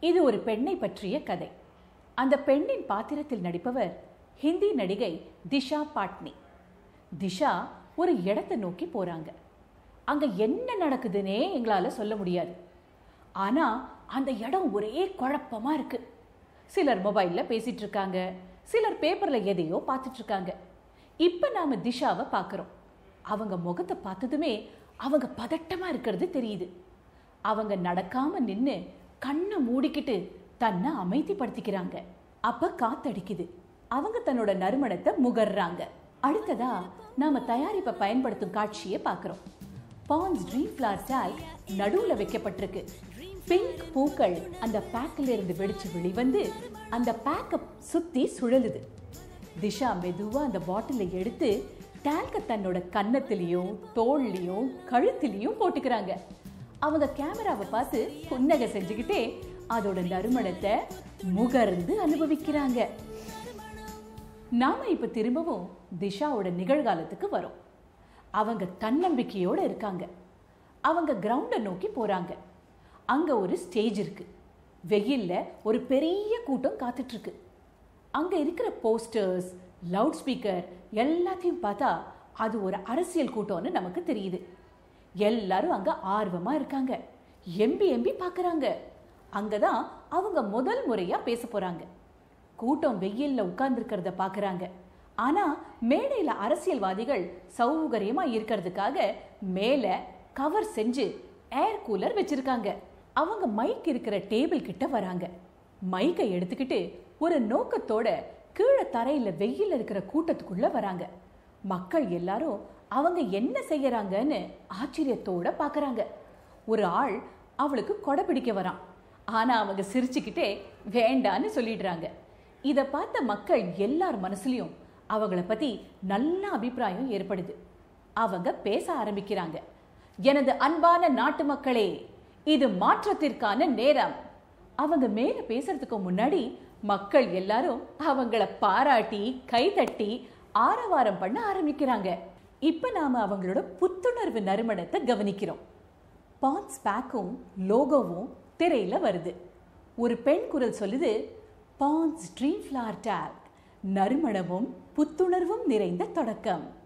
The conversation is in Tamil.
இது ஒரு பெண்ணை பற்றிய கதை அந்த பெண்ணின் பாத்திரத்தில் நடிப்பவர் ஹிந்தி நடிகை திஷா பாட்னி திஷா ஒரு இடத்தை நோக்கி போறாங்க அங்க என்ன நடக்குதுன்னே எங்களால சொல்ல முடியாது ஆனா அந்த இடம் ஒரே குழப்பமா இருக்கு சிலர் மொபைல்ல பேசிட்டு இருக்காங்க சிலர் பேப்பர்ல எதையோ பார்த்துட்டு இருக்காங்க இப்ப நாம திஷாவை பார்க்கறோம் அவங்க முகத்தை பார்த்ததுமே அவங்க பதட்டமா இருக்கிறது தெரியுது அவங்க நடக்காம நின்னு கண்ணை மூடிக்கிட்டு தன்னை அமைதிப்படுத்திக்கிறாங்க அப்ப காத்தடிக்குது அவங்க தன்னோட நறுமணத்தை முகர்றாங்க அடுத்ததா நாம தயாரிப்பை பயன்படுத்தும் காட்சியை பார்க்கறோம் பான்ஸ் ட்ரீம் ஃபிளார் சால்க் நடுவுல வைக்கப்பட்டிருக்கு பிங்க் பூக்கள் அந்த பேக்கில் இருந்து வெடிச்சு வெளிவந்து அந்த பேக்கை சுத்தி சுழலுது திஷா மெதுவா அந்த பாட்டிலை எடுத்து டேல்க தன்னோட கன்னத்திலையும் தோள்லையும் கழுத்திலையும் போட்டுக்கிறாங்க அவங்க கேமராவை பார்த்து புன்னகை செஞ்சுக்கிட்டே அதோட நறுமணத்தை முகர்ந்து அனுபவிக்கிறாங்க நாம இப்ப திரும்பவும் திஷாவோட நிகழ்காலத்துக்கு வரோம் அவங்க தன்னம்பிக்கையோட இருக்காங்க அவங்க கிரவுண்டை நோக்கி போறாங்க அங்க ஒரு ஸ்டேஜ் இருக்கு வெயில்ல ஒரு பெரிய கூட்டம் காத்துட்டு இருக்கு அங்க இருக்கிற போஸ்டர்ஸ் லவுட் ஸ்பீக்கர் எல்லாத்தையும் பார்த்தா அது ஒரு அரசியல் கூட்டம்னு நமக்கு தெரியுது எல்லாரும் அங்க ஆர்வமா இருக்காங்க எம்பி எம்பி பார்க்கறாங்க அங்கதான் அவங்க முதல் முறையா பேச போறாங்க கூட்டம் வெயில்ல உட்கார்ந்துருக்கிறத பார்க்கறாங்க ஆனா மேடையில அரசியல்வாதிகள் சௌகரியமா இருக்கிறதுக்காக மேல கவர் செஞ்சு ஏர் கூலர் வச்சிருக்காங்க அவங்க மைக் இருக்கிற டேபிள் கிட்ட வராங்க மைக்கை எடுத்துக்கிட்டு ஒரு நோக்கத்தோட கீழே தரையில வெயில்ல இருக்கிற கூட்டத்துக்குள்ள வராங்க மக்கள் எல்லாரும் அவங்க என்ன செய்யறாங்கன்னு ஆச்சரியத்தோட பார்க்கறாங்க ஒரு ஆள் அவளுக்கு கொடை பிடிக்க வரான் ஆனா அவங்க சிரிச்சுக்கிட்டே வேண்டான்னு சொல்லிடுறாங்க இதை பார்த்த மக்கள் எல்லார் மனசுலயும் அவங்கள பத்தி நல்ல அபிப்பிராயம் ஏற்படுது அவங்க பேச ஆரம்பிக்கிறாங்க எனது அன்பான நாட்டு மக்களே இது மாற்றத்திற்கான நேரம் அவங்க மேல பேசுறதுக்கு முன்னாடி மக்கள் எல்லாரும் அவங்கள பாராட்டி கைதட்டி ஆரவாரம் பண்ண ஆரம்பிக்கிறாங்க இப்ப நாம அவங்களோட புத்துணர்வு நறுமணத்தை கவனிக்கிறோம் பான்ஸ் பேக்கும் லோகோவும் திரையில வருது ஒரு பெண் குரல் சொல்லுது பான்ஸ் ட்ரீம் ஃபிளார் டேக் நறுமணமும் புத்துணர்வும் நிறைந்த தொடக்கம்